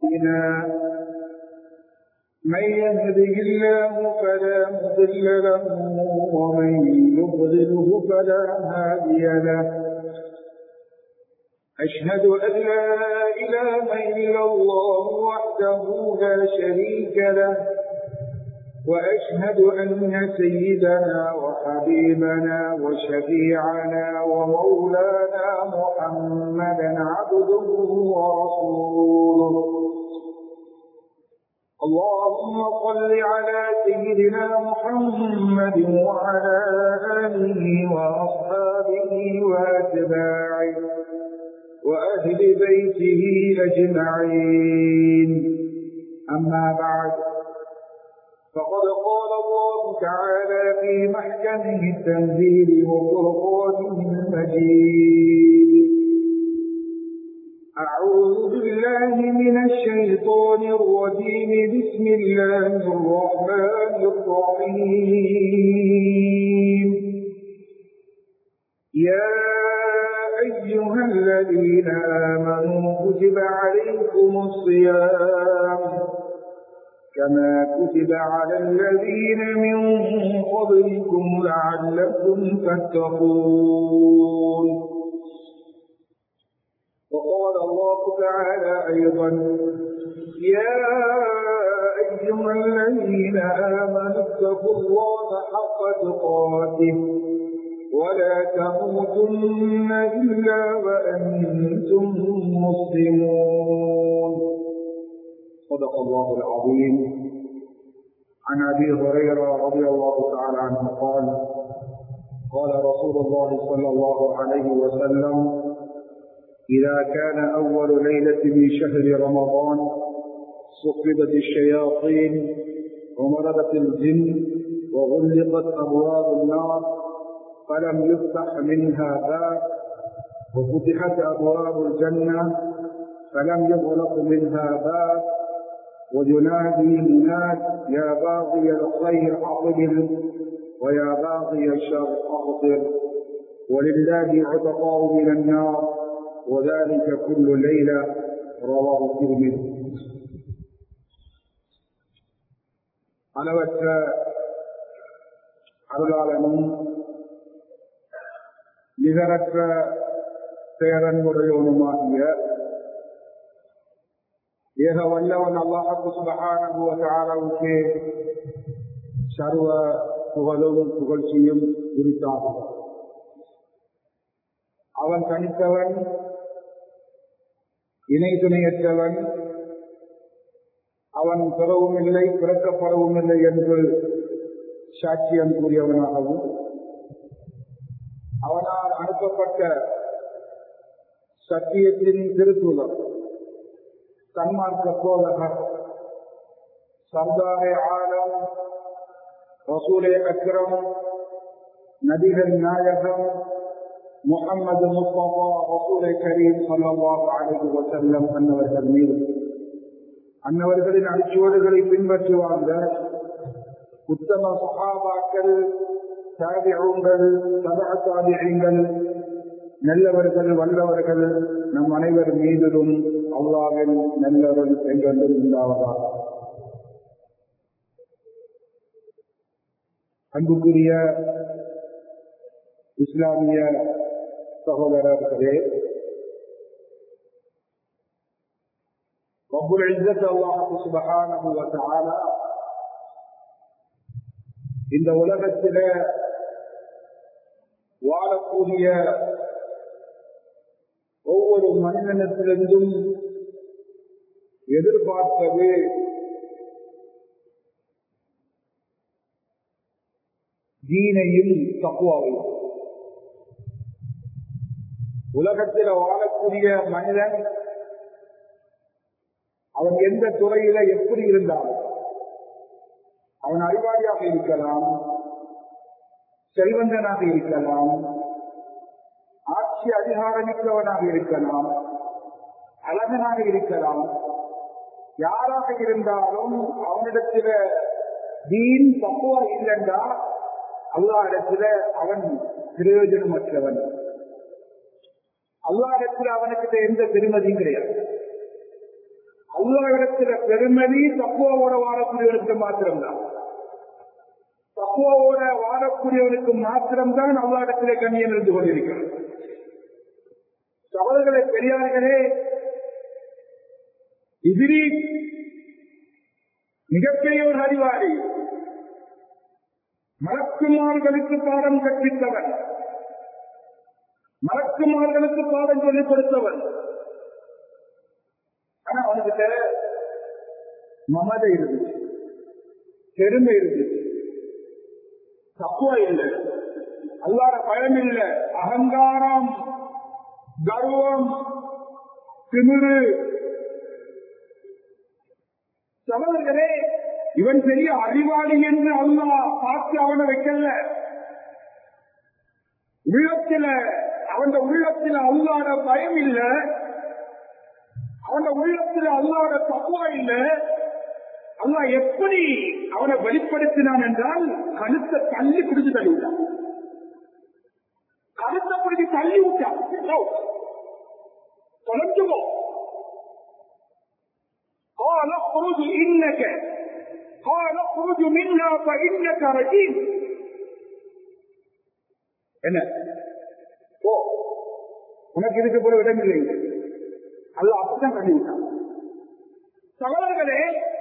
من يهده الله فلا مضل له ومن يضلله فلا هادي له أشهد أن لا إله إلا الله وحده لا شريك له وأشهد أن سيدنا وحبيبنا وشفيعنا ومولانا محمدا عبده ورسوله اللهم صل على سيدنا محمد وعلى آله وأصحابه وأتباعه وأهل بيته أجمعين أما بعد فقد قال الله تعالى في محكمه التنزيل وفرقانه المجيد أعوذ بالله من الشيطان الرجيم بسم الله الرحمن الرحيم يا أيها الذين آمنوا كتب عليكم الصيام كما كتب على الذين من قبلكم لعلكم تتقون وقال الله تعالى أيضا يا أيها الذين آمنوا اتقوا الله حق تقاته ولا تموتن إلا وأنتم مسلمون صدق الله العظيم عن أبي هريرة رضي الله تعالى عنه قال قال رسول الله صلى الله عليه وسلم إذا كان أول ليلة من شهر رمضان صفدت الشياطين ومرضت الجن وغلقت أبواب النار فلم يفتح منها باب وفتحت أبواب الجنة فلم يغلق منها باب وينادي مناد يا باغي الخير أقبل ويا باغي الشر أقصر ولله عتقاء من النار وذلك كل ليلة رواه الترمذي அளவற்ற அருளாளனும் நிகரற்ற பேரன்புடையவனுமாகிய ஏக வல்லவன் அல்லாஹு சுபகானவுக்கு சர்வ புகழும் புகழ்ச்சியும் குறித்தாகும் அவன் தனித்தவன் இணை துணையற்றவன் அவன் பிறவும் இல்லை பிறக்கப்படவும் இல்லை என்று சாட்சியம் கூறியவனாகவும் அவனால் அனுப்பப்பட்ட சத்தியத்தின் திருத்தூதர் சன்மார்க்க போதகர் சர்தாரே ஆலம் ரசூலே அக்ரம் நபிகள் நாயகம் முகமது முஸ்தபா ரசூலை கரீம் சல்லாஹ் அலைஹி வசல்லம் அன்னவர்கள் மீது அன்னவர்களின் அடிச்சுவடுகளை பின்பற்றி வாழ்ந்த உத்தம சகாபாக்கள் தாபியங்கள் சதா தாபியங்கள் நல்லவர்கள் வல்லவர்கள் நம் அனைவர் மீதிலும் அல்லாவின் நல்லவர்கள் என்றென்றும் உண்டாவதாக அன்புக்குரிய இஸ்லாமிய சகோதரர்களே ரப்புல் இஸ்ஸத் அல்லாஹ் சுப்ஹானஹு வ தஆலா இந்த உலகத்தில வாழக்கூடிய ஒவ்வொரு மனிதனத்திலிருந்தும் எதிர்பார்ப்பது தீனையும் தக்குவாவையும் உலகத்தில் வாழக்கூடிய மனிதன் அவன் எந்த துறையில எப்படி இருந்தாலும் அவன் அறிவாளியாக இருக்கலாம் செல்வந்தனாக இருக்கலாம் ஆட்சி அதிகாரமிக்கவனாக இருக்கலாம் அழகனாக இருக்கலாம் யாராக இருந்தாலும் அவனிடத்தில தீன் தப்புவா இல்லைன்றா அல்லா இடத்துல அவன் பிரயோஜனமற்றவன் அல்லா இடத்துல அவனுக்கிட்ட எந்த பெருமதியும் கிடையாது அல்லாவிடத்துல பெருமதி தக்குவோட வாழக்கூடியவனுக்கு மாத்திரம்தான் தக்குவோட வாழக்கூடியவனுக்கு மாத்திரம்தான் அல்லாவிடத்திலே கண்ணியம் இருந்து கொண்டிருக்கிறது சவல்களை பெரியார்களே எதிரி மிகப்பெரிய ஒரு அறிவாளி மலக்குமார்களுக்கு பாடம் கற்பித்தவன் மலக்குமார்களுக்கு பாடம் சொல்லிக் கொடுத்தவன் ஆனா அவனுக்கிட்ட மமதை இருந்துச்சு பெருமை இருந்துச்சு தப்புவா இல்லை அல்லாத பயம் இல்லை அகங்காரம் கர்வம் திமிரு சகோதரர்களே இவன் பெரிய அறிவாளி என்று அல்லா பார்த்து அவனை வைக்கல உள்ளத்தில அவன் உள்ளத்தில் அல்லாத பயம் இல்ல அவன் உள்ளத்தில் அல்லாத தப்புவா இல்ல அல்லா எப்படி அவனை வெளிப்படுத்தினான் என்றால் கழுத்தை தள்ளி பிடிச்சு தள்ளி விட்டான் கழுத்தை பிடிச்சு தள்ளி விட்டான் தொலைஞ்சுவோம் قال اخرج انك قال اخرج منها فانك رجيم என்ன ஓ உனக்கு இதுக்கு போல இடம் இல்லை அல்ல அப்படித்தான் பண்ணிவிட்டான் சகோதரர்களே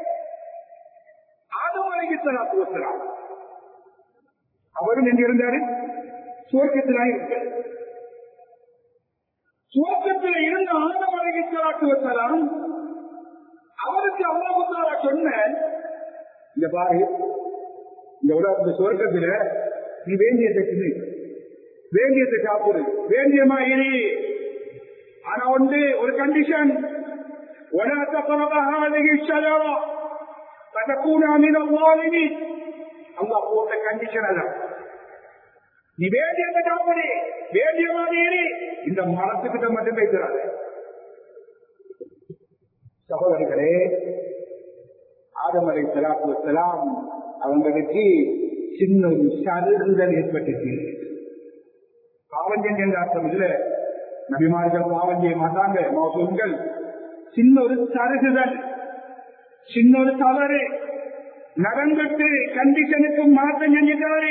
ஆதம் அலைகித்தலாத்து வசலாம் அவரும் எங்க இருந்தாரு சுவர்க்கத்திலாக இருந்தார் சுவர்க்கத்தில் இருந்த ஆதம் அலைகித்தலாத்து வசலாம் அவருக்கு அல்லாஹால சொன்ன இந்த பாரு இந்த உலக சுவர்க்கத்துல நீ வேண்டியதை தின்னு வேண்டியதை சாப்பிடு வேண்டியமா இரு ஆனா ஒன்று ஒரு கண்டிஷன் ولا تقرب هذه الشجرة فتكون من الظالمين الله போட்ட கண்டிஷன் அதான் நீ வேண்டியதை சாப்பிடு வேண்டிய மாதிரி இந்த மரத்துக்கிட்ட மட்டும் பேசுறாரு சகோதரர்களே ஆதமலை சலாத்து வசலாம் அவங்களுக்கு சின்ன ஒரு சருகுதல் ஏற்பட்டுச்சு பாவம் என்ற அர்த்தம் இதுல நபிமார்கள் பாவம் செய்ய மாட்டாங்க மோசங்கள் சின்ன ஒரு சருகுதல் சின்ன ஒரு தவறு நடந்துட்டு கண்டிஷனுக்கு மாற்றம் செஞ்சுட்டாரு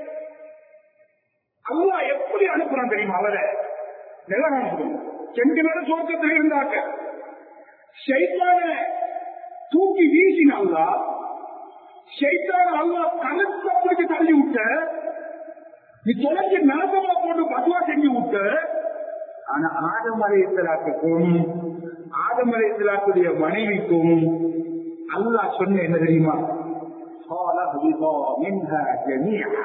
அல்லா எப்படி அனுப்புறான் தெரியுமா அவரை நல்லா சென்று மேல சோக்கத்தில் இருந்தாங்க ஷைத்தான தூக்கி வீசினாங்களா ஷைத்தான அல்லா கழுத்த பிடிச்சு தள்ளி விட்ட நீ தொலைஞ்சு நாசமா போட்டு பதுவா செஞ்சு விட்ட ஆனா ஆதமலை இத்தலாத்துக்கும் ஆதமலை இத்தலாத்துடைய மனைவிக்கும் அல்லாஹ் சொன்ன என்ன தெரியுமா قال اهبطا منها جميعا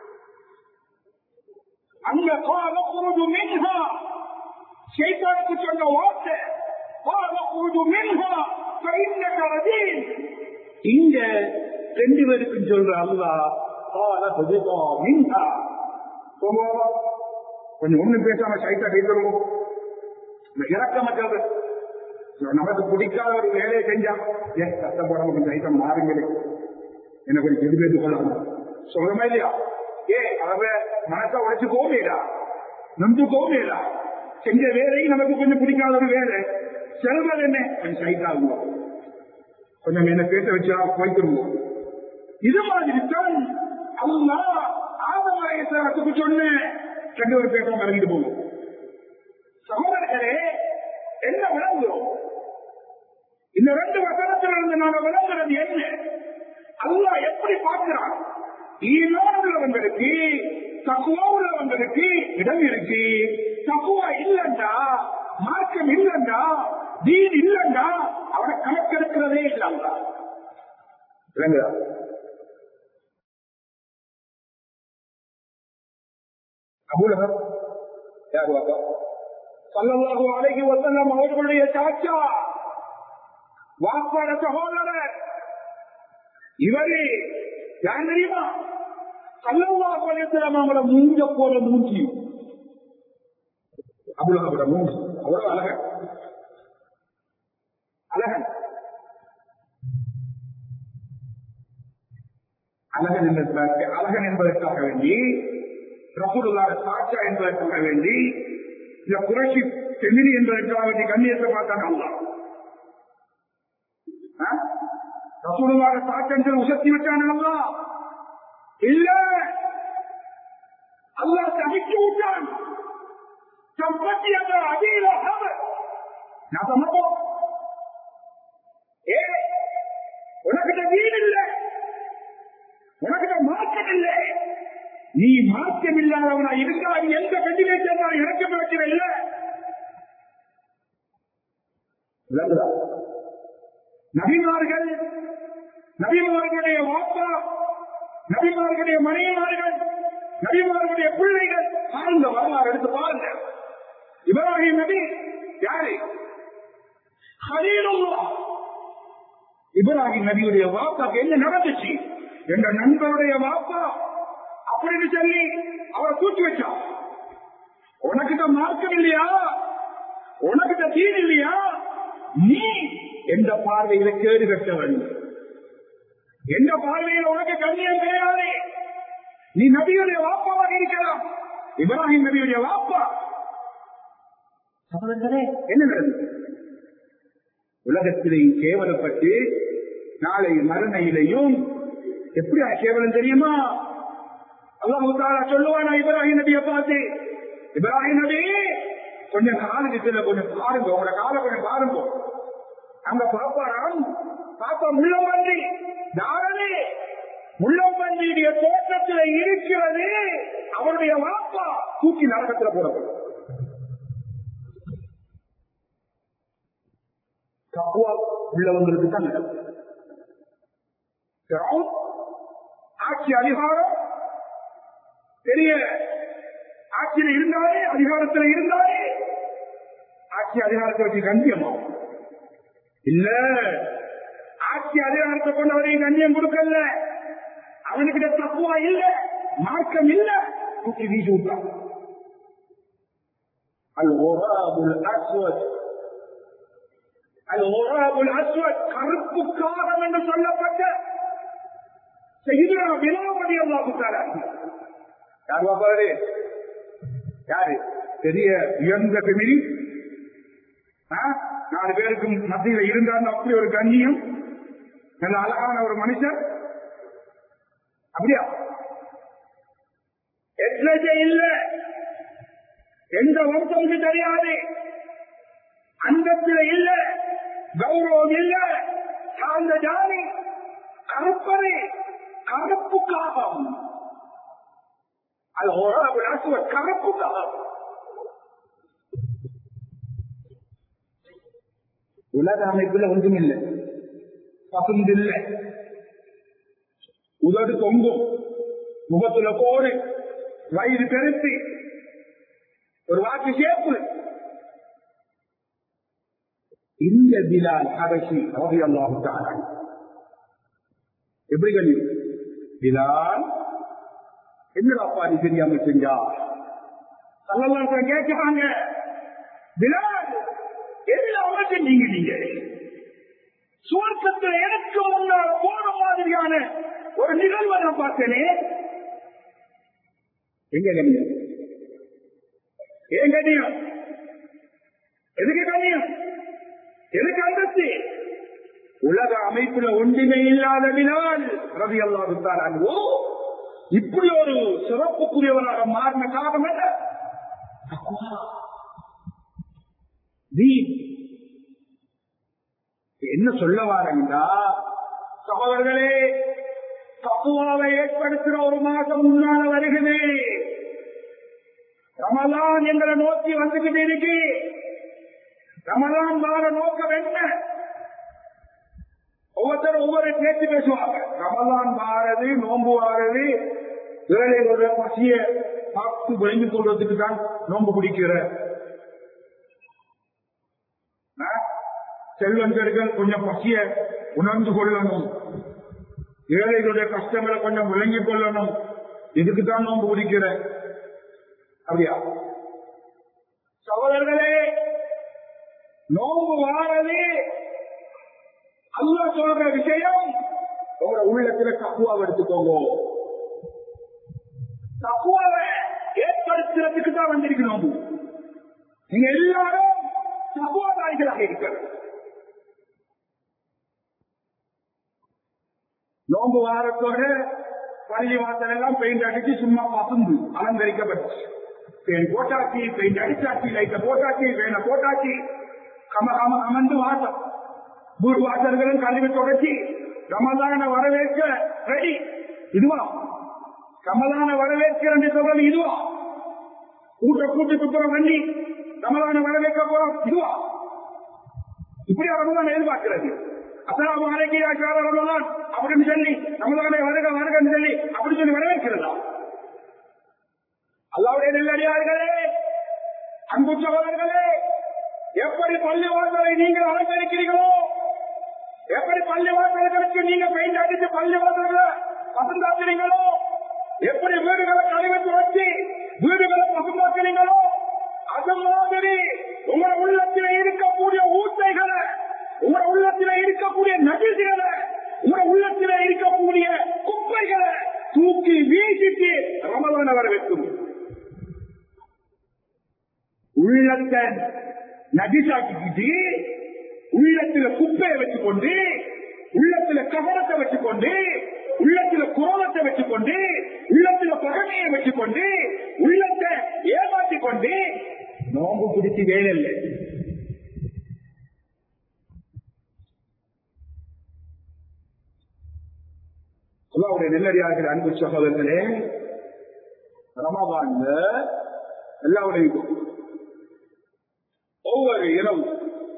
அங்க قال اخرج منها ஷைத்தானுக்கு சொன்ன வார்த்தை قال اخرج منها فإنك رجيم இங்க ரெண்டு பேருக்கும் சொல்ற அல்லா قال اهبطا منها கொஞ்சம் ஒண்ணு பேசாம சைத்தா பேசுறோம் இறக்கமற்றது நமக்கு பிடிக்காத ஒரு வேலையை செஞ்சா ஏன் கஷ்டப்படாம கொஞ்சம் ஐட்டம் மாறுங்களே என்ன கொஞ்சம் எது பேசி கொள்ளணும் சொல்றமா இல்லையா ஏ அவ மனசை உடைச்சு கோமேடா நொந்து கோமேடா செஞ்ச வேலையும் நமக்கு கொஞ்சம் பிடிக்காத ஒரு வேலை செல்வது என்ன கொஞ்சம் சைட்டாகுங்க கொஞ்சம் என்ன பேச வச்சா போய்க்கிடுவோம் இது மாதிரி தான் அல்லா ஆதமரத்துக்கு சொன்ன ரெண்டு ஒரு பேச இறங்கிட்டு போகும் சகோதரர்களே என்ன விளங்குகிறோம் இந்த ரெண்டு வசனத்திலிருந்து நாங்கள் விளங்குறது என்ன அல்லா எப்படி பார்க்கிறான் ஈமான் உள்ளவங்களுக்கு தக்குவா உள்ளவங்களுக்கு இடம் இருக்கு தக்குவா இல்லண்டா மார்க்கம் இல்லண்டா தீன் இல்லண்டா அவனை கணக்கெடுக்கிறதே இல்லைங்களா விளங்குதா அபூலகர் யார் வாப்பா சல்லல்லாஹு அலைஹி வஸல்லம் அவர்களுடைய சாச்சா வாப்பாட சகோதரர் இவரு யார் தெரியுமா சல்லல்லாஹு அலைஹி வஸல்லம் அவங்கள மூஞ்ச போல மூஞ்சி அபுலகோட மூஞ்சி அவ்வளவு அழகன் அழகன் அழகன் என்பதற்கு அழகன் என்பதற்காக வேண்டி ரசூலுல்லாஹ் சாட்சா என்பதற்காக வேண்டி இந்த குறைச்சி செமினி என்பதற்காக வேண்டி கண்ணியத்தை பார்த்தான் அல்லா ரசூலுல்லாஹ் சாக்கங்கள் உசத்தி விட்டானா இல்ல அல்லாஹ் சகிச்சு விட்டான் சம்பத்தியாக அதிக நான் சமப்போம் ஏ உனக்கிட்ட வீடு இல்லை உனக்கிட்ட மார்க்கம் இல்லை நீ மார்க்கம் இல்லாதவனா இருந்தா நீ எந்த பெண்ணிலே சேர்ந்தாலும் இறக்க பிரச்சனை இல்ல விளங்குதா? நபிமார்கள் நபிமார்களுடைய வாப்பா நபிமார்களுடைய மனைவிமார்கள் நபிமார்களுடைய பிள்ளைகள் பாருங்க வரலாறு எடுத்து பாருங்க இப்ராஹிம் நபி யாரு ஹலீலுல்லாஹ் இப்ராஹிம் நபியுடைய வாப்பாக்கு என்ன நடந்துச்சு என்ற நண்பருடைய வாப்பா அப்படின்னு சொல்லி அவரை தூக்கி வச்சான் உனக்கிட்ட மார்க்கம் இல்லையா உனக்கிட்ட தீன் இல்லையா நீ எந்த பார்வையில கேடு கட்டவன் எந்த பார்வையில உனக்கு கண்ணியம் கிடையாது நீ நபியுடைய வாப்பாவாக இருக்கலாம் இப்ராஹிம் நபியுடைய வாப்பா சகோதரர்களே என்ன நடந்தது உலகத்திலே கேவலப்பட்டு நாளை மறுமையிலையும் எப்படி கேவலம் தெரியுமா அல்லாஹு தாலா சொல்லுவானா இப்ராஹிம் நபியை பார்த்து இப்ராஹிம் நபி கொஞ்சம் காலுக்கு கீழே கொஞ்சம் பாருங்க உங்களோட காலை கொஞ்சம் பாருங்க அங்க பாப்பாராம் பாப்பா முள்ளம் பன்றி தாரணே முள்ளம் பன்றியுடைய தோட்டத்தில் இருக்கிறது அவருடைய வாப்பா தூக்கி நரகத்தில் போடப்படும் தக்குவா உள்ளவங்களுக்கு தான் நடக்கும் ஃபிரௌன் ஆட்சி அதிகாரம் பெரிய ஆட்சியில் இருந்தாலே அதிகாரத்தில் இருந்தாலே ஆட்சி அதிகாரத்தை வச்சு கண்ணியமாகும் இல்ல ஆட்சி அதிகாரத்தை கொண்டவரையும் கண்ணியம் கொடுக்கல அவனுக்கிட்ட தப்புவா இல்ல மார்க்கம் இல்ல தூக்கி வீசி விட்டான் அல் ஒராபுல் அஸ்வத் அல் ஒராபுல் அஸ்வத் கருப்பு காரம் என்று சொல்லப்பட்ட செய்தியா வினாபதி அல்லாஹுத்தாரா யார் பாப்பாரு யாரு பெரிய உயர்ந்த பெமினி நாலு பேருக்கு மத்தியில இருந்தாங்க அப்படி ஒரு கண்ணியம் நல்ல அழகான ஒரு மனுஷன் அப்படியா எட்லஜ இல்ல எந்த வம்சமும் தெரியாது அந்தத்தில இல்ல கௌரவம் இல்ல சார்ந்த ஜாதி கருப்பது கருப்பு காபம் அது ஒரு கருப்பு காபம் உலக அமைப்புல ஒன்றும் இல்லை பசுந்தில்லை உதடு தொங்கும் முகத்துல கோடு வயிறு பெருத்து ஒரு வாக்கு சேப்பு இந்த பிலால் அரசி ரவி அல்லாஹு எப்படி கண்ணி பிலால் என்னடாப்பா நீ தெரியாம செஞ்சா அல்லலாம் கேட்கிறாங்க பிலால் எல்லாம் செஞ்சீங்க நீங்க சுவர்க்கத்தில் எனக்கு முன்னால் போன மாதிரியான ஒரு நிகழ்வை நான் பார்த்தேனே எங்க கண்ணியம் ஏன் கண்ணியம் எதுக்கு கண்ணியம் எதுக்கு அந்தஸ்து உலக அமைப்புல ஒன்றுமே இல்லாததினால் ரவி அல்லாவிட்டார் அன்போ இப்படி ஒரு சிறப்புக்குரியவராக மாறின காரணம் என்ன தக்வா. தீன். என்ன சொல்ல வாரீங்களா சகோதரர்களே தப்புவாவை ஏற்படுத்துகிற ஒரு மாசம் முன்னால வருகிறது ரமலான் எங்களை நோக்கி வந்துகிட்டு இருக்கு ரமலான் வார நோக்கம் என்ன ஒவ்வொருத்தரும் ஒவ்வொரு பேச்சு பேசுவாங்க ரமலான் வாரது நோன்பு வாரது ஏழை ஒரு பசிய பார்த்து விளங்கி கொள்வதற்கு தான் நோன்பு பிடிக்கிற செல்வந்தர்கள் கொஞ்சம் பசிய உணர்ந்து கொள்ளணும் ஏழைகளுடைய கஷ்டங்களை கொஞ்சம் விளங்கிக் கொள்ளணும் இதுக்கு தான் நோன்பு பிடிக்கிற அப்படியா சகோதரர்களே நோன்பு வாரது அல்ல சொல்ற விஷயம் உங்க உள்ளத்துல தப்புவாவை எடுத்துக்கோங்க தப்புவாவை ஏற்படுத்துறதுக்கு தான் வந்திருக்கு நோம்பு நீங்க எல்லாரும் தப்புவாதாரிகளாக இருக்கிறது நோம்பு வாரத்தோட பள்ளி வாசல் எல்லாம் பெயிண்ட் அடிச்சு சும்மா பசுந்து அலங்கரிக்கப்பட்டு பெயின் போட்டாச்சு பெயிண்ட் அடிச்சாச்சு லைட்ட போட்டாச்சு வேண போட்டாச்சு கம கம அமர்ந்து வாசம் வீடு வாசல்களும் கல்வி தொடச்சி ரமதான வரவேற்க ரெடி இதுவா ரமதான வரவேற்கிற என்று சொல்றது இதுவா கூட்ட கூட்டு துப்புரம் பண்ணி ரமதான வரவேற்க போறோம் இதுவா இப்படி ரமதான் எதிர்பார்க்கிறது அசலாம் அரைக்கி ஆச்சார ரமதான் அப்படின்னு சொல்லி ரமதானை வருக வருகன்னு சொல்லி அப்படி சொல்லி வரவேற்கிறதா அல்லாவுடைய நெல்லடியார்களே அன்பு சகோதரர்களே எப்படி பள்ளி வாசலை நீங்கள் அலங்கரிக்கிறீர்களோ எப்படி பள்ளி வாசல்களுக்கு நீங்க பெயிண்ட் அடிச்சு பள்ளி வாசல்களை பசுந்தாக்குறீங்களோ எப்படி வீடுகளை கழிவு துவச்சி வீடுகளை பசுந்தாக்குறீங்களோ அது மாதிரி உங்களோட உள்ளத்தில் இருக்கக்கூடிய ஊத்தைகளை உங்களோட உள்ளத்தில் இருக்கக்கூடிய நகிழ்ச்சிகளை உங்களோட உள்ளத்தில் இருக்கக்கூடிய குப்பைகளை தூக்கி வீசிட்டு ரமதான வர வைக்கும் உள்ளத்தை நதிசாக்கிக்கிட்டு உள்ளத்துல குப்பையை வச்சுக்கொண்டு உள்ளத்துல கவனத்தை வச்சுக்கொண்டு உள்ளத்துல குரோதத்தை வச்சுக்கொண்டு உள்ளத்துல பகமையை வச்சுக்கொண்டு உள்ளத்தை ஏமாற்றிக் கொண்டு நோம்பு பிடிச்சி வேலை இல்லை அல்லாவுடைய நெல்லடியார்கள் அன்பு சகோதரர்களே ரமபான்ல எல்லாவுடைய ஒவ்வொரு இரவும்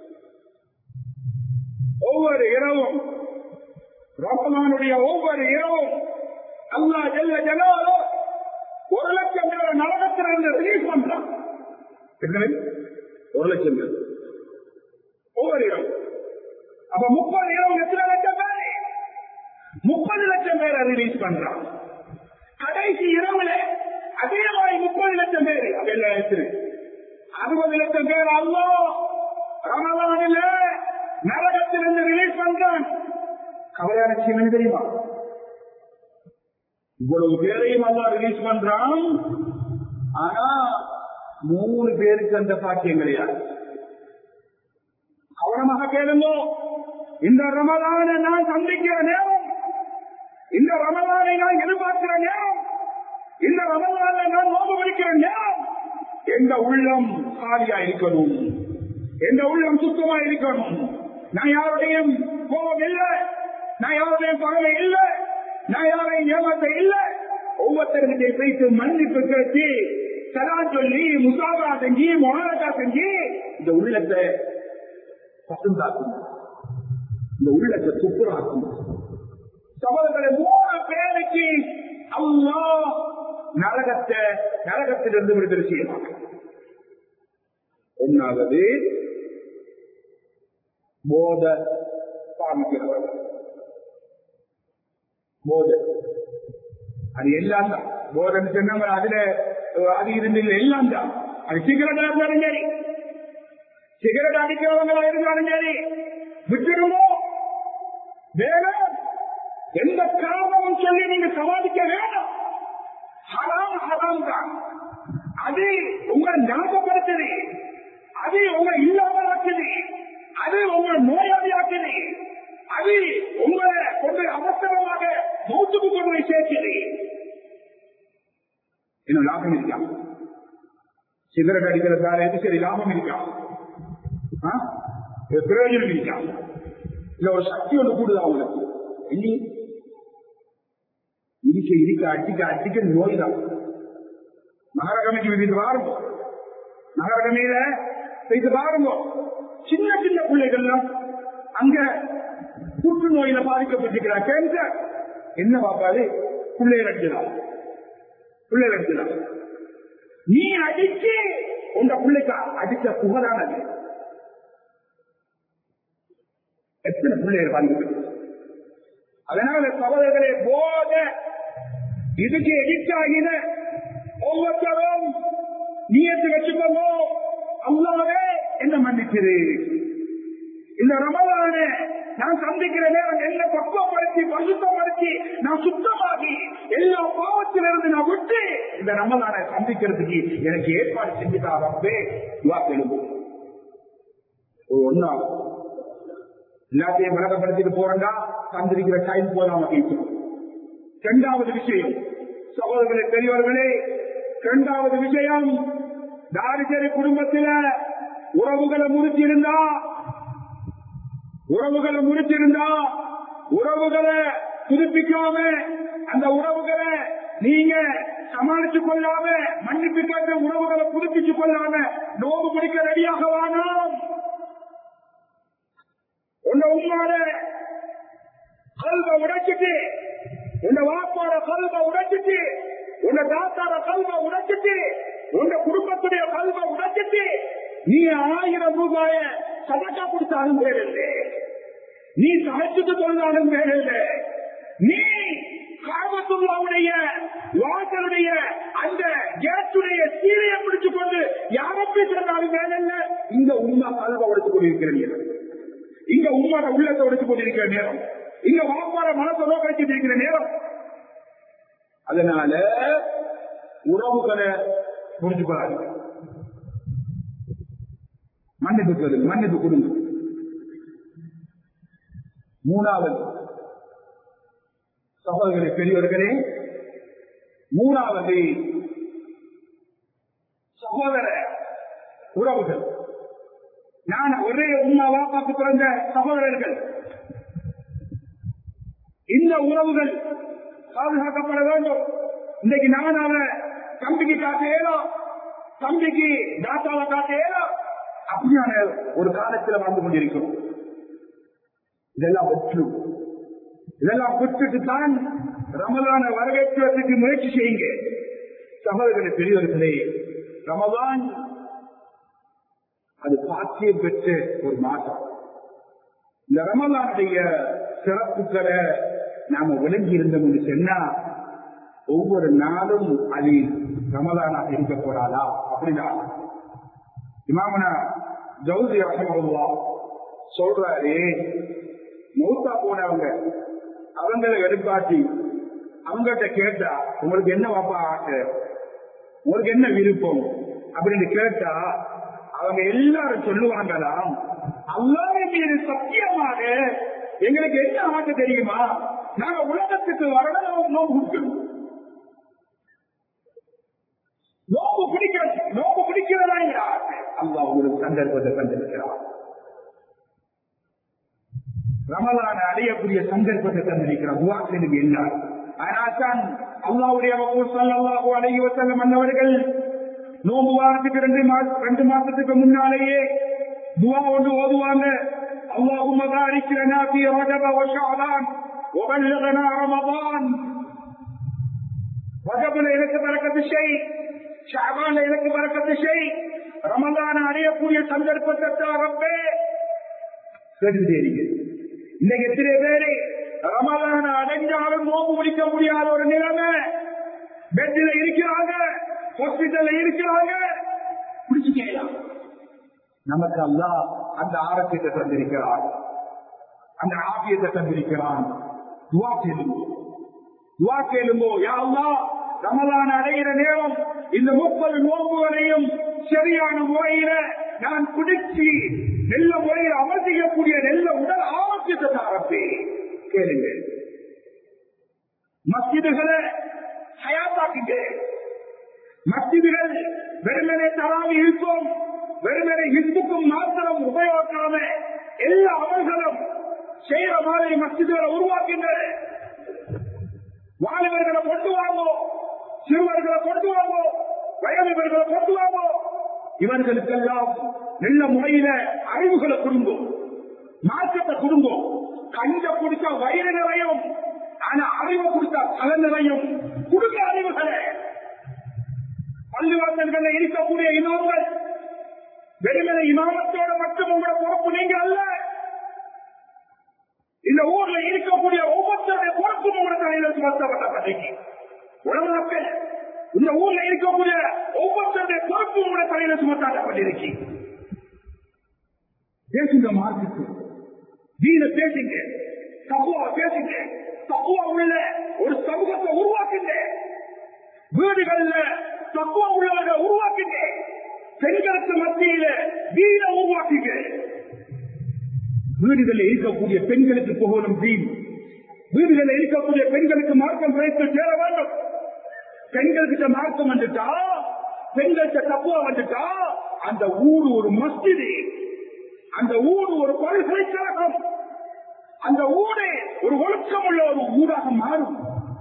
ஒவ்வொரு இரவும் ரமலானுடைய ஒவ்வொரு இரவும் அல்லா ஜெல்ல ஜலாலோ ஒரு லட்சம் பேர் நரகத்திலிருந்து ரிலீஸ் பண்றான் என்னது? ஒரு லட்சம் பேர் ஒவ்வொரு இரவு அப்ப முப்பது இரவு எத்தனை லட்சம் பேர் முப்பது லட்சம் பேரை ரிலீஸ் பண்றான் கடைசி இரவுல அதே மாதிரி முப்பது லட்சம் பேர் அதெல்லாம் எத்தனை அறுபது லட்சம் பேர் அல்லோ ரமலானில நரகத்திலிருந்து ரிலீஸ் பண்றான் கவலையான விஷயம் என்ன தெரியுமா இவ்வளவு பேரையும் அல்லா ரிலீஸ் பண்றான் ஆனா மூணு பேருக்கு அந்த பாக்கியம் கிடையாது கவனமாக கேளுங்க இந்த ரமலானை நான் சந்திக்கிற நேரம் இந்த ரமலானை நான் எதிர்பார்க்கிற நேரம் இந்த ரமலானை நான் நோம்பு பிடிக்கிற நேரம் எந்த உள்ளம் காலியா இருக்கணும் எந்த உள்ளம் சுத்தமா இருக்கணும் நான் யாருடையும் கோபம் இல்லை நான் யாருடையும் பகமை இல்லை நான் யாரையும் ஏமாத்த இல்லை ஒவ்வொருத்தருக்கிட்டே போயிட்டு மன்னிப்பு கேட்டு சலான் சொல்லி முசாபா செஞ்சு மொனாலக்கா செஞ்சு இந்த உள்ளத்தை பசுந்தாக்கும் இந்த உள்ளத்தை துப்புராக்கும் சகோதரர்களை மூணு பேருக்கு அல்லா நரகத்தை நரகத்திலிருந்து விடுதலை செய்யலாம் ஒன்னாவது போத காமிக்கிறவர் போதை அது எல்லாம் தான் போதன்னு சொன்னவங்க அதுல அது இருந்து எல்லாம் தான் அது சிகரெட்டா இருந்தாலும் சரி சிகரெட் அடிக்கிறவங்களா இருந்தாலும் சரி விட்டுடுமோ வேணும் எந்த காரணமும் சொல்லி நீங்க சமாளிக்க வேணும் ஹராம் ஹராம் தான் அது உங்களை ஞாபகப்படுத்துது அது உங்களை இல்லாமலாக்குது அது உங்களை நோயாளியாக்குது அது உங்களை கொண்டு அவசரமாக மௌத்துக்கு கொண்டு போய் சேர்க்குது இன்னும் லாபம் இருக்கா சிகரெட் அடிக்கிறதால எது சரி லாபம் இருக்கா ஆ? இது பிரயோஜனம் இருக்கா இல்ல ஒரு சக்தி ஒன்று கூடுதா உங்களுக்கு இல்லை இருக்க இருக்க அடிக்க அடிக்க நோய் தான் மகரகமைக்கு இது பாருங்க மகரகமையில இது பாருங்க சின்ன சின்ன பிள்ளைகள்லாம் அங்க புற்றுநோயில பாதிக்கப்பட்டிருக்கிறார் கேன்சர் என்ன பாப்பாது பிள்ளைகள் அடிக்கலாம் பிள்ளைகள் அடிக்கலாம் நீ அடிச்சு உங்க பிள்ளைக்கு அடிச்ச புகழானது எத்தனை பிள்ளைகள் பாதிக்கப்பட்டு அதனால சகோதரர்களே போத இதுக்கு எதிர்த்தாகின ஒவ்வொருத்தரும் நீயத்து வச்சுக்கோங்க அல்லாவே என்ன மன்னிச்சிரு இந்த ரமலான நான் சந்திக்கிற நேரம் என்ன பக்குவப்படுத்தி பசுத்தப்படுத்தி நான் சுத்தமாகி எல்லா பாவத்திலிருந்து நான் விட்டு இந்த ரமலான சந்திக்கிறதுக்கு எனக்கு ஏற்பாடு செஞ்சுட்டாரப்பே துவா தெலுங்கு ஒன்னா எல்லாத்தையும் விளக்கப்படுத்திட்டு போறா தந்திருக்கிற டைம் போதாம கேட்கும் இரண்டாவது விஷயம் சகோதரர்களே பெரியவர்களே இரண்டாவது விஷயம் தாரிசரி குடும்பத்தில உறவுகளை முறிச்சிருந்தா உறவுகளை முறிச்சிருந்தா உறவுகளை புதுப்பிக்காம அந்த உறவுகளை நீங்க சமாளித்துக் கொள்ளாம மன்னிப்பு கேட்ட உறவுகளை புதுப்பித்துக் கொள்ளாம நோவு பிடிக்க ரெடியாக வாங்கலாம் உன்னை உண்மாட கல்வ உடைச்சிட்டு உன்னை வாப்பாட கல்வ உடைச்சிட்டு உன்னை தாத்தாட கல்வ உடைச்சிட்டு உன்னை குடும்பத்துடைய கல்வ உடைச்சிட்டு நீ ஆயிரம் ரூபாய சதக்கா கொடுத்தாலும் பேரில்லை நீ சமைச்சுட்டு கொண்டாலும் பேரில்லை நீ காமத்துள்ளாவுடைய வாசலுடைய அந்த கேட்டுடைய சீரையை பிடிச்சு கொண்டு யாரை பேசுறாலும் மேல இந்த உண்மை கல்வ உடைச்சு கொண்டிருக்கிற நேரம் இங்க உண்மாட உள்ளத்தை உடைச்சு கொண்டிருக்கிற நேரம் இங்க வாப்பாட மனத்தை நோக்கடிச்சிட்டு இருக்கிற நேரம் அதனால உறவுகளை புரிஞ்சு கொள்ளாது மன்னிப்பு மன்னிப்பு கொடுங்க மூணாவது சகோதரர்களே பெரியவர்களே மூணாவது சகோதர உறவுகள் நான் ஒரே உமா வாப்பாக்கு பிறந்த சகோதரர்கள் இந்த உறவுகள் பாதுகாக்கப்பட வேண்டும் இன்னைக்கு நான் அவ தம்பிக்கு காட்ட ஏதோ தம்பிக்கு தாத்தாவை காட்ட ஏதோ அப்படியான ஒரு காலத்தில் வாழ்ந்து கொண்டிருக்கிறோம் இதெல்லாம் ஒற்று இதெல்லாம் விட்டுட்டு தான் ரமலான வரவேற்பதற்கு முயற்சி செய்யுங்க சகோதரர்களே பெரியவர்களே ரமலான் அது பாக்கியம் பெற்ற ஒரு மாதம் இந்த ரமலானுடைய சிறப்புகளை நாம விளங்கி இருந்தோம் என்று சொன்னா ஒவ்வொரு நாளும் அது ரமலானாக இருக்கக்கூடாதா அப்படிதான் இமாமனா ஜவுதி ரஹமல்லா சொல்றாரு மௌத்தா போனவங்க அவங்களை எடுப்பாட்டி அவங்ககிட்ட கேட்டா உங்களுக்கு என்ன வாப்பா ஆசை உங்களுக்கு என்ன விருப்பம் அப்படின்னு கேட்டா அவங்க எல்லாரும் சொல்லுவாங்களாம் அல்லாவின் மீது சத்தியமாக எங்களுக்கு என்ன ஆசை தெரியுமா நாங்க உலகத்துக்கு வரணும் நோக்கு நோக்கு பிடிக்க நோக்கு பிடிக்கிறதா எங்க ஆசை அல்லா உங்களுக்கு சந்தர்ப்பத்தை தந்திருக்கிறார் ரமலான அடையக்கூடிய சந்தர்ப்பத்தை தந்திருக்கிறார் துவாசனுக்கு என்ன அதனால்தான் அல்லாவுடைய சல்லாஹூ அழகி வசல்லம் அன்னவர்கள் நோம்பு வாரத்துக்கு ரெண்டு மாசம் ரெண்டு மாசத்துக்கு முன்னாலேயே துவா ஒன்று ஓதுவாங்க اللهم بارك لنا في رجب وشعبان وبلغنا رمضان رجب لك بركة الشيء ஷாபான் எனக்கு பறக்கத்து செய் ரமலான அடையக்கூடிய சந்தர்ப்பத்தை ரப்பே கேட்டுட்டே இன்னைக்கு எத்தனை பேரு ரமலான அடைஞ்சாலும் நோம்பு முடிக்க முடியாத ஒரு நிலைமை பெட்டில் இருக்கிறாங்க ஹாஸ்பிட்டல்ல இருக்கிறாங்க பிடிச்சுக்கலாம் நமக்கு அல்லா அந்த ஆரோக்கியத்தை தந்திருக்கிறான் அந்த ஆபியத்தை தந்திருக்கிறான் துவா கேளுங்கோ துவா கேளுங்கோ யா அல்லா ரமலான் அடைகிற நேரம் இந்த முப்பது நோம்புகளையும் சரியான முறையில நான் பிடிச்சி நல்ல முறையில் அமல் செய்யக்கூடிய நல்ல உடல் ஆரோக்கியத்தை தாரப்பே கேளுங்க மஸ்ஜிதுகளை ஹயாத்தாக்குங்க மஸ்ஜிதுகள் வெறுமனே தராவி இருக்கும் வெறுமனே இந்துக்கும் மாத்திரம் உபயோகிக்காம எல்லா அமல்களும் செய்யற மாதிரி மஸ்ஜிதுகளை உருவாக்கின்றன வாலிபர்களை கொண்டு வாங்கோ சிறுவர்களை கொண்டு வாங்கோ வயதிவர்களை கொண்டு வாங்கோ இவர்களுக்கெல்லாம் நல்ல முறையில அறிவுகளை கொடுங்கும் மாற்றத்தை கொடுங்கும் கஞ்ச குடிச்ச வயிறு நிறையும் ஆனா அறிவு கொடுத்த தலை நிறையும் குடும்ப அறிவுகளை பள்ளிவாசல்கள் இருக்கக்கூடிய இமாம்கள் வெறுமனை இமாமத்தோட மட்டும் உங்களோட பொறுப்பு நீங்க அல்ல இந்த ஊர்ல இருக்கக்கூடிய ஒவ்வொருத்தருடைய பொறுப்பும் உங்களோட தலையில சுமத்தப்பட்ட பதவிக்கு உலக மக்கள் இந்த ஊர்ல இருக்கக்கூடிய ஒவ்வொருத்தருடைய பொறுப்பும் உங்களோட தலையில சுமத்தாக்கப்பட்டிருக்கு பேசுங்க மார்க்கு தீன பேசுங்க தப்புவா பேசுங்க தப்புவா உள்ள ஒரு சமூகத்தை உருவாக்குங்க வீடுகள்ல தப்புவா உள்ளவர்களை உருவாக்குங்க பெண்களுக்கு மத்தியில வீட உருவாக்குங்க வீடுகளில் இருக்கக்கூடிய பெண்களுக்கு புகழும் தீன் வீடுகளில் இருக்கக்கூடிய பெண்களுக்கு மார்க்கம் கிடைத்து சேர வேண்டும் பெண்கள்கிட்ட மார்க்கம் வந்துட்டா பெண்கள்கிட்ட தப்புவா வந்துட்டா அந்த ஊர் ஒரு மஸ்ஜிது அந்த ஊர் ஒரு பல்கலைக்கழகம் அந்த ஊரே ஒரு ஒழுக்கம் உள்ள ஒரு ஊராக மாறும்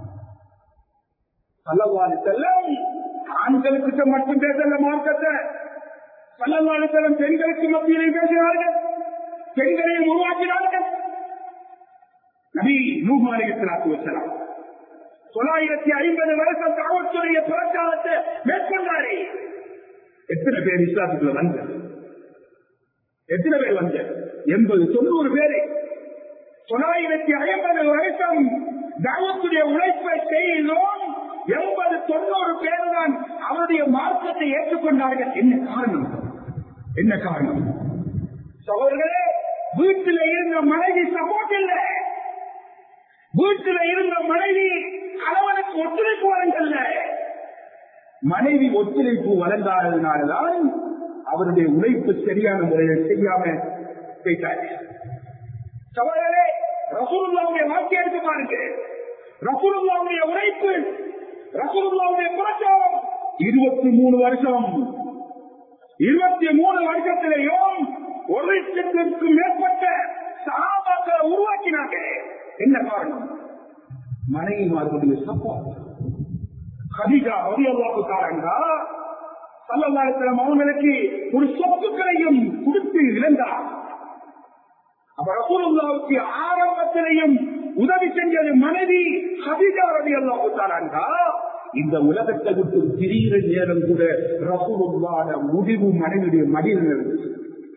பல்லவாறு செல்லம் ஆண்களுக்கிட்ட மட்டும் பேசல மார்க்கத்தை பல்லவாறு செல்லம் பெண்களுக்கு மத்தியிலே பேசினார்கள் பெண்களையும் உருவாக்கினார்கள் நபி நூமாலிகத்திலாக்கு வச்சலாம் தொள்ளாயிரத்தி ஐம்பது வருஷம் தாவத்துடைய பிரச்சாரத்தை மேற்கொண்டாரே எத்தனை பேர் இஸ்லாத்துக்குள்ள வந்த எத்தனை பேர் வந்த எண்பது தொண்ணூறு பேரை தொள்ளாயிரத்தி ஐம்பது வருஷம் தாவத்துடைய உழைப்பை செய்தோம் எண்பது தொண்ணூறு பேர் தான் அவருடைய மார்க்கத்தை ஏற்றுக்கொண்டார்கள் என்ன காரணம் என்ன காரணம் சகோதரர்களே வீட்டில் இருந்த மனைவி சப்போர்ட் இல்லை வீட்டில் இருந்த மனைவி கணவனுக்கு ஒத்துழைப்பு வழங்கல்ல மனைவி ஒத்துழைப்பு வழங்காததுனால்தான் அவருடைய உழைப்பு சரியான முறையில் செய்யாம போயிட்டாங்க சகோதரே ரசூலுல்லாவுடைய வாக்கியம் எடுத்து பாருங்க ரசூலுல்லாவுடைய உழைப்பு ரசூலுல்லாவுடைய பிரச்சாரம் இருபத்தி மூணு வருஷம் இருபத்தி மூணு வருஷத்திலேயும் ஒரு லட்சத்திற்கும் மேற்பட்ட சகாபாக்களை உருவாக்கினாங்க என்ன காரணம் மனைவிமார்களுடைய சப்போர்ட் கதிகா வரியல்லாவுக்கு காரணா சல்லல்லாத்திரம் அவங்களுக்கு ஒரு சொத்துக்களையும் கொடுத்து இழந்தார் அப்ப ரசூலுல்லாவுக்கு ஆரம்பத்திலையும் உதவி செஞ்சது மனைவி கதிகா ரவி அல்லாவுக்கு இந்த உலகத்தை விட்டு திடீர நேரம் கூட ரசூலுல்லாட முடிவு மனைவியுடைய மடியில் இருந்துச்சு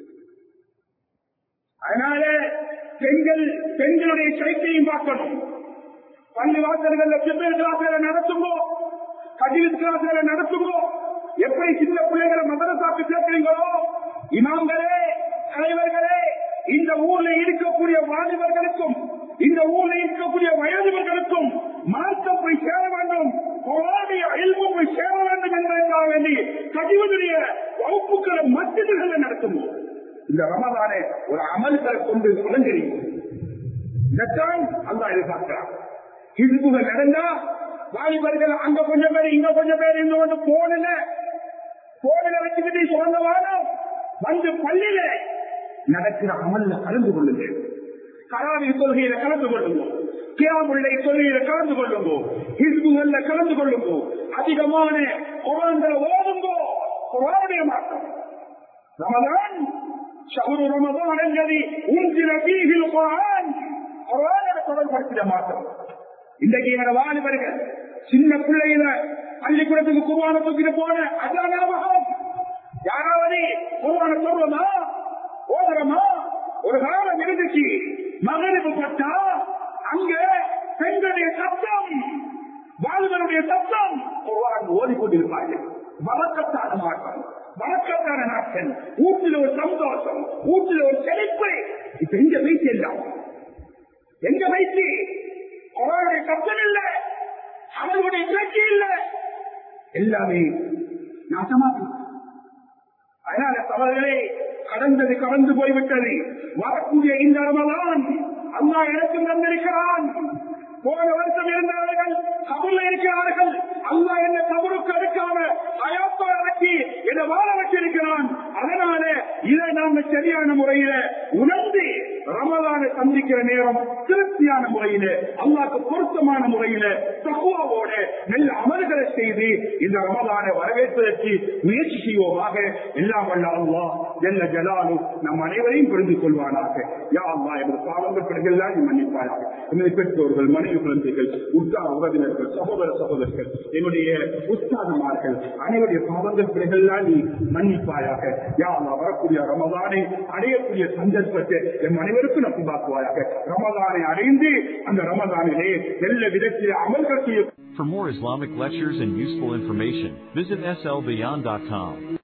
அதனால பெண்கள் பெண்களுடைய சைத்தையும் பார்க்கணும் பள்ளி வாசல்கள் சிம்மர் கிளாஸ்களை நடத்துங்கோ கஜித் கிளாஸ்களை நடத்துங்கோ எப்படி சின்ன பிள்ளைகளை மதரசாக்கு சேர்க்கிறீங்களோ இமாம்களே தலைவர்களே இந்த ஊர்ல இருக்கக்கூடிய வாலிபர்களுக்கும் இந்த ஊர்ல இருக்கக்கூடிய வயதுவர்களுக்கும் மார்க்கம் போய் சேர வேண்டும் போராடிய அயல்பு போய் சேர வேண்டும் என்பதற்காக வேண்டி கஜிவனுடைய வகுப்புகளை மத்தியர்களை நடத்துவோம் இந்த ரமதானே ஒரு அமல்களை கொண்டு அலங்கரிக்கும் இதைத்தான் அல்லா எதிர்பார்க்கிறார் ஹிஸ்புகள் நடந்தா வாலிபர்கள் அங்க கொஞ்சம் பேர் இங்க கொஞ்சம் பேர் இங்க வந்து போனல போனல வச்சுக்கிட்டு சொல்ல வாரம் வந்து பள்ளியில நடக்கிற அமல்ல கலந்து கொள்ளுங்க கராவி கொள்கையில கலந்து கொள்ளுங்க கியாமுள்ளை தொழில கலந்து கொள்ளுங்கோ ஹிஸ்புகள்ல கலந்து கொள்ளுங்கோ அதிகமான குரான்களை ஓதுங்கோ குரானுடைய மாற்றம் ரமதான் ஷஹரு ரமதான் அல்லது உந்திர பீஹில் குரான் குரானோட தொடர்படுத்திட மாற்றம் இன்றைக்கு எங்களோட வாலிபர்கள் சின்ன பிள்ளையில பள்ளிக்கூடத்துக்கு குருவான தூக்கிட்டு போன அதான் ஞாபகம் யாராவது குருவான சொல்றோமா ஓதுறோமா ஒரு காலம் இருந்துச்சு மகனுக்கு பட்டா அங்க பெண்களுடைய சத்தம் வாலிபருடைய சத்தம் குருவான் ஓடிக்கொண்டிருப்பார்கள் வழக்கத்தான மாற்றம் வழக்கத்தான நாட்கள் வீட்டில் ஒரு சந்தோஷம் வீட்டில் ஒரு செழிப்பு இப்ப எங்க வைத்து எல்லாம் எங்க வைத்து அவருடைய சத்தம் இல்ல அவர்களுடைய பேச்சு இல்ல எல்லாமே நாசமா அதனால தவறுகளே கடந்தது கடந்து போய்விட்டது வரக்கூடிய இந்த ரமலான் அல்லா எனக்கும் தந்திருக்கிறான் போன வருஷம் இருந்தவர்கள் கபுல இருக்கிறார்கள் அல்லா என்ன கபருக்கு எடுக்காம அயோப்பா இறக்கி என்னை வாழ வச்சிருக்கிறான் அதனால இதை நாம சரியான முறையில உணர்ந்து ரமலானை சந்திக்கிற நேரம் திருப்தியான முறையில அல்லாக்கு பொருத்தமான முறையில தகுவாவோட நல்ல அமல்களை செய்து இந்த ரமலானை வரவேற்பதற்கு முயற்சி செய்வோமாக எல்லாம் வல்ல அல்லா என்ன ஜலாலு நம் அனைவரையும் புரிந்து கொள்வானாக யா அல்லா எனது பாவங்கள் பிறகுதான் நீ மன்னிப்பாயாக எனது பெற்றோர்கள் மனைவி குழந்தைகள் உற்றார் உறவினர்கள் சகோதர சகோதரர்கள் என்னுடைய உற்சாகமார்கள் அனைவருடைய பாவங்கள் பிறகுதான் நீ மன்னிப்பாயாக யா அல்லா வரக்கூடிய ரமதானை அடையக்கூடிய சந்தர்ப்பத்தை என் அனைவருக்கும் நம்பிப்பாக்குவாயாக ரமதானை அடைந்து அந்த ரமதானிலே எல்லா விதத்திலே அமல்கள் செய்ய For more Islamic lectures and useful information, visit slbeyond.com.